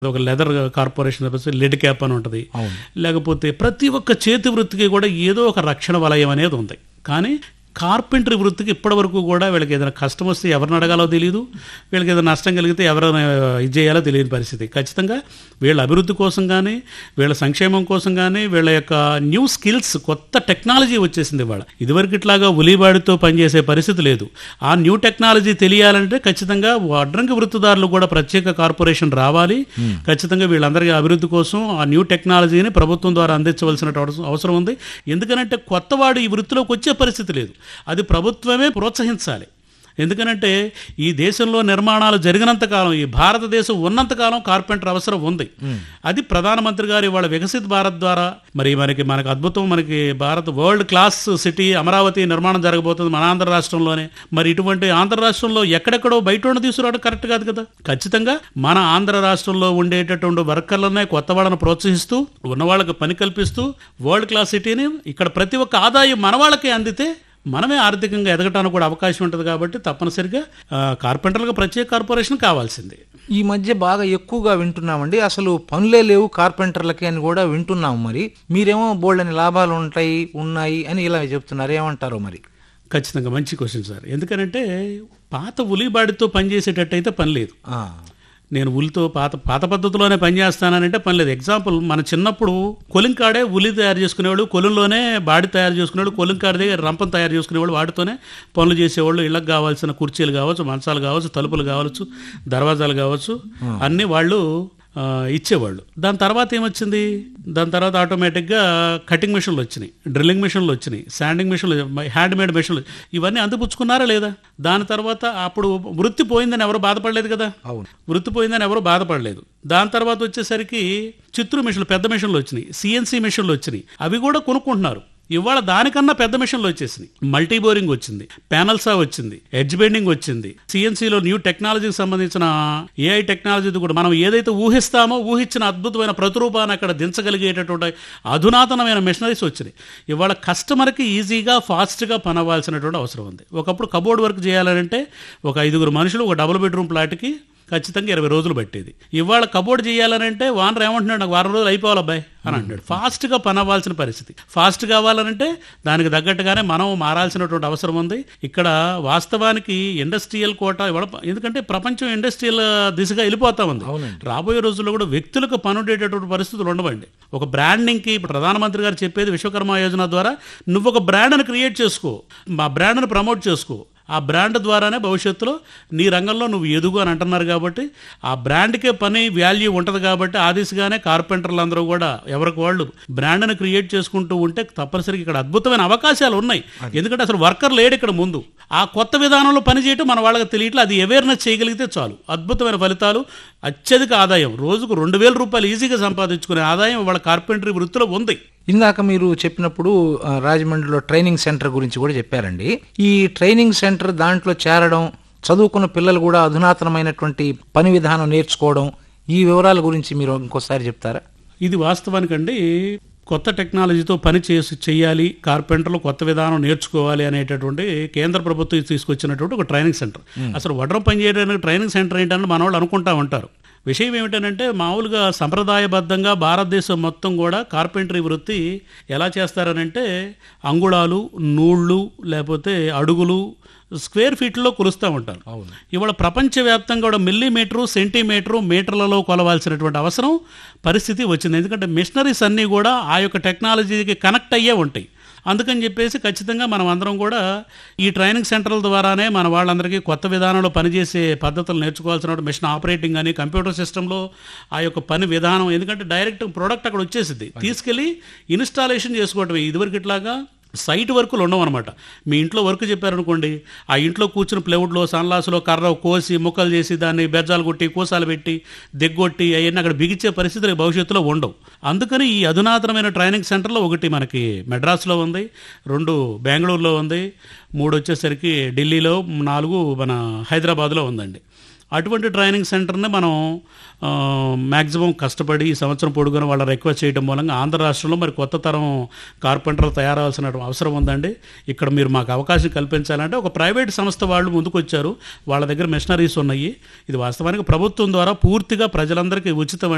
ఒక leather corporation lead cap అని ఉంటుంది అవును. లేకపోతే ప్రతి ఒక్క చేతి వృత్తికి కూడా ఏదో ఒక రక్షణ వలయం అనేది ఉంది కానీ కార్పెంటరీ వృత్తికి ఇప్పటివరకు కూడా వీళ్ళకి ఏదైనా కష్టం వస్తే ఎవరిని అడగాలో తెలియదు వీళ్ళకి ఏదైనా నష్టం కలిగితే ఎవరైనా ఇది చేయాలో తెలియని పరిస్థితి ఖచ్చితంగా వీళ్ళ అభివృద్ధి కోసం కానీ వీళ్ళ సంక్షేమం కోసం కానీ వీళ్ళ యొక్క న్యూ స్కిల్స్ కొత్త టెక్నాలజీ వచ్చేసింది వాళ్ళ ఇదివరకు ఇట్లాగా ఉలిబాడితో పనిచేసే పరిస్థితి లేదు ఆ న్యూ టెక్నాలజీ తెలియాలంటే ఖచ్చితంగా వడ్రంగి వృత్తిదారులు కూడా ప్రత్యేక కార్పొరేషన్ రావాలి ఖచ్చితంగా వీళ్ళందరికీ అభివృద్ధి కోసం ఆ న్యూ టెక్నాలజీని ప్రభుత్వం ద్వారా అందించవలసిన అవస- అవసరం ఉంది ఎందుకనంటే కొత్తవాడు ఈ వృత్తిలోకి వచ్చే పరిస్థితి లేదు అది ప్రభుత్వమే ప్రోత్సహించాలి ఎందుకనంటే ఈ దేశంలో నిర్మాణాలు జరిగినంత కాలం ఈ భారతదేశం ఉన్నంత కాలం కార్పెంటర్ అవసరం ఉంది అది ప్రధానమంత్రి గారు ఇవాళ వికసిత్ భారత్ ద్వారా మరి మనకి మనకు అద్భుతం మనకి Bharat world class city Amaravati నిర్మాణం జరగబోతుంది మన ఆంధ్ర రాష్ట్రంలోనే మరి ఇటువంటి ఆంధ్ర రాష్ట్రంలో ఎక్కడెక్కడో బయట ఉండి తీసుకురావడం కరెక్ట్ కాదు కదా ఖచ్చితంగా మన ఆంధ్ర రాష్ట్రంలో ఉండేటటువంటి వర్కర్లనే కొత్త వాళ్ళని ప్రోత్సహిస్తూ ఉన్న వాళ్ళకి పని కల్పిస్తూ వరల్డ్ క్లాస్ సిటీని ఇక్కడ ప్రతి ఒక్క ఆదాయం మన వాళ్ళకి అందితే మనమే ఆర్థికంగా ఎదగటానికి కూడా అవకాశం ఉంటుంది కాబట్టి తప్పనిసరిగా ఆ, కార్పెంటర్లకు ప్రత్యేక కార్పొరేషన్ కావాల్సిందే ఈ మధ్య బాగా ఎక్కువగా వింటున్నామండి అసలు పనులే లేవు కార్పెంటర్లకి అని కూడా వింటున్నాం మరి మీరేమో బోల్డని లాభాలు ఉంటాయి ఉన్నాయి అని ఇలా చెప్తున్నారు ఏమంటారో మరి ఖచ్చితంగా మంచి క్వశ్చన్ సార్ ఎందుకనంటే పాత ఉలిబాడితో పనిచేసేటట్టయితే పని లేదు ఆ, నేను ఉలితో పాత పాత పద్ధతిలోనే పనిచేస్తానంటే పని లేదు ఎగ్జాంపుల్ మన చిన్నప్పుడు కొలింకాడే ఉలి తయారు చేసుకునేవాళ్ళు కొలంలోనే బాడి తయారు చేసుకునేవాళ్ళు కొలింకాడ దగ్గర రంపం తయారు చేసుకునేవాళ్ళు వాటితోనే పనులు చేసేవాళ్ళు ఇళ్ళకి కావాల్సిన కుర్చీలు కావచ్చు మంచాలు కావచ్చు తలుపులు కావచ్చు దర్వాజాలు కావచ్చు అన్నీ వాళ్ళు ఆ, ఇచ్చేవాళ్ళు దాని తర్వాత ఏమొచ్చింది దాని తర్వాత ఆటోమేటిక్గా కటింగ్ మిషన్లు వచ్చినాయి డ్రిల్లింగ్ మిషన్లు వచ్చినాయి శాండింగ్ మిషన్లు హ్యాండ్ మేడ్ మిషన్లు ఇవన్నీ అందిపుచ్చుకున్నారా లేదా దాని తర్వాత అప్పుడు వృత్తి పోయిందని ఎవరు బాధపడలేదు కదా అవును వృత్తి పోయిందని ఎవరు బాధపడలేదు దాని తర్వాత వచ్చేసరికి చిత్రు మిషన్లు పెద్ద మిషన్లు వచ్చినాయి సిఎన్సి మిషన్లు వచ్చినాయి అవి కూడా కొనుక్కుంటున్నారు ఇవాళ దానికన్నా పెద్ద మిషన్లు వచ్చేసినాయి మల్టీ బోరింగ్ వచ్చింది ప్యానల్సా వచ్చింది ఎడ్జ్ బెండింగ్ వచ్చింది సిఎన్సిలో న్యూ టెక్నాలజీకి సంబంధించిన ఏఐ టెక్నాలజీ కూడా మనం ఏదైతే ఊహిస్తామో ఊహించిన అద్భుతమైన ప్రతిరూపాన్ని అక్కడ దించగలిగేటటువంటి అధునాతనమైన మిషనరీస్ వచ్చినాయి ఇవాళ కస్టమర్కి ఈజీగా ఫాస్ట్గా పని అవ్వాల్సినటువంటి అవసరం ఉంది ఒకప్పుడు కబోర్డ్ వర్క్ చేయాలంటే ఒక ఐదుగురు మనుషులు ఒక డబుల్ బెడ్రూమ్ ప్లాట్కి ఖచ్చితంగా ఇరవై రోజులు పట్టేది ఇవాళ కబోర్డ్ చేయాలనంటే వానర్ ఏమంటున్నాడు నాకు వారం రోజులు అయిపోవాలి అబ్బాయి అని అంటాడు ఫాస్ట్గా పని అవ్వాల్సిన పరిస్థితి ఫాస్ట్ కావాలనంటే దానికి తగ్గట్టుగానే మనం మారాల్సినటువంటి అవసరం ఉంది ఇక్కడ వాస్తవానికి ఇండస్ట్రియల్ కోట ఇవాళ ఎందుకంటే ప్రపంచం ఇండస్ట్రియల్ దిశగా వెళ్ళిపోతా ఉంది అవునండి. రాబోయే రోజుల్లో కూడా వ్యక్తులకు పనుండేటటువంటి పరిస్థితులు ఉండవండి ఒక బ్రాండింగ్కి ఇప్పుడు ప్రధానమంత్రి గారు చెప్పేది విశ్వకర్మ యోజన ద్వారా నువ్వు ఒక బ్రాండ్ని క్రియేట్ చేసుకో మా బ్రాండ్ని ప్రమోట్ చేసుకో ఆ బ్రాండ్ ద్వారానే భవిష్యత్తులో నీ రంగంలో నువ్వు ఎదుగు అని అంటున్నారు కాబట్టి ఆ బ్రాండ్కే పని వాల్యూ ఉంటుంది కాబట్టి ఆ దిశగానే కార్పెంటర్లు అందరూ కూడా ఎవరికి వాళ్ళు బ్రాండ్ని క్రియేట్ చేసుకుంటూ ఉంటే తప్పనిసరిగా ఇక్కడ అద్భుతమైన అవకాశాలు ఉన్నాయి ఎందుకంటే అసలు వర్కర్ లేడు ఇక్కడ ముందు ఆ కొత్త విధానంలో పనిచేయటం మన వాళ్ళకి తెలియట్లేదు అది అవేర్నెస్ చేయగలిగితే చాలు అద్భుతమైన ఫలితాలు అత్యధిక ఆదాయం రోజుకు రెండు వేల రూపాయలు ఈజీగా సంపాదించుకునే ఆదాయం వాళ్ళ కార్పెంటరీ వృత్తిలో ఉంది ఇందాక మీరు చెప్పినప్పుడు ఆ, రాజమండ్రిలో ట్రైనింగ్ సెంటర్ గురించి కూడా చెప్పారండి ఈ ట్రైనింగ్ సెంటర్ దాంట్లో చేరడం చదువుకున్న పిల్లలు కూడా అధునాతనమైనటువంటి పని విధానం నేర్చుకోవడం ఈ వివరాల గురించి మీరు ఇంకోసారి చెప్తారా ఇది వాస్తవానికండి కొత్త టెక్నాలజీతో పని చేసి చేయాలి కార్పెంటర్లు కొత్త విధానం నేర్చుకోవాలి అనేటటువంటి కేంద్ర ప్రభుత్వం తీసుకొచ్చినటువంటి ఒక ట్రైనింగ్ సెంటర్ అసలు వడ్రం పని చేయడానికి ట్రైనింగ్ సెంటర్ ఏంటని మన వాళ్ళు అనుకుంటా ఉంటారు విషయం ఏమిటంటే మామూలుగా సంప్రదాయబద్ధంగా భారతదేశం మొత్తం కూడా కార్పెంటరీ వృత్తి ఎలా చేస్తారనంటే అంగుళాలు నూళ్ళు లేకపోతే అడుగులు స్క్వేర్ ఫీట్లో కొలుస్తూ ఉంటారు అవును. ఇవాళ ప్రపంచవ్యాప్తంగా కూడా మిల్లీమీటరు సెంటీమీటరు మీటర్లలో కొలవాల్సినటువంటి అవసరం పరిస్థితి వచ్చింది ఎందుకంటే మిషనరీస్ అన్నీ కూడా ఆ యొక్క టెక్నాలజీకి కనెక్ట్ అయ్యే ఉంటాయి అందుకని చెప్పేసి ఖచ్చితంగా మనం అందరం కూడా ఈ ట్రైనింగ్ సెంటర్ల ద్వారానే మన వాళ్ళందరికీ కొత్త విధానంలో పనిచేసే పద్ధతులు నేర్చుకోవాల్సిన మిషన్ ఆపరేటింగ్ అని కంప్యూటర్ సిస్టంలో ఆ యొక్క పని విధానం ఎందుకంటే డైరెక్ట్ ప్రోడక్ట్ అక్కడ వచ్చేసింది తీసుకెళ్ళి ఇన్స్టాలేషన్ చేసుకోవటమే ఇదివరకు ఇట్లాగా సైట్ వర్కులు ఉండవు అనమాట మీ ఇంట్లో వర్క్ చెప్పారనుకోండి ఆ ఇంట్లో కూర్చుని ప్లైవుడ్లో సన్లాస్లో కర్ర కోసి ముక్కలు చేసి దాన్ని బెజ్జాలు కొట్టి కూసాలు పెట్టి దిగ్గొట్టి అవన్నీ అక్కడ బిగించే పరిస్థితులు భవిష్యత్తులో ఉండవు అందుకని ఈ అధునాతనమైన ట్రైనింగ్ సెంటర్లో ఒకటి మనకి మెడ్రాస్లో ఉంది రెండు బెంగళూరులో ఉంది మూడు వచ్చేసరికి ఢిల్లీలో నాలుగు మన హైదరాబాద్లో ఉందండి అటువంటి ట్రైనింగ్ సెంటర్ని మనం మ్యాక్సిమం కష్టపడి ఈ సంవత్సరం పొడుగున వాళ్ళ రిక్వెస్ట్ చేయడం మూలంగా ఆంధ్ర రాష్ట్రంలో మరి కొత్త తరం కార్పెంటర్లు తయారవలసిన అవసరం ఉందండి ఇక్కడ మీరు మాకు అవకాశం కల్పించాలంటే ఒక ప్రైవేట్ సంస్థ వాళ్ళు ముందుకు వచ్చారు వాళ్ళ దగ్గర మిషనరీస్ ఉన్నాయి ఇది వాస్తవానికి ప్రభుత్వం ద్వారా పూర్తిగా ప్రజలందరికీ ఉచితం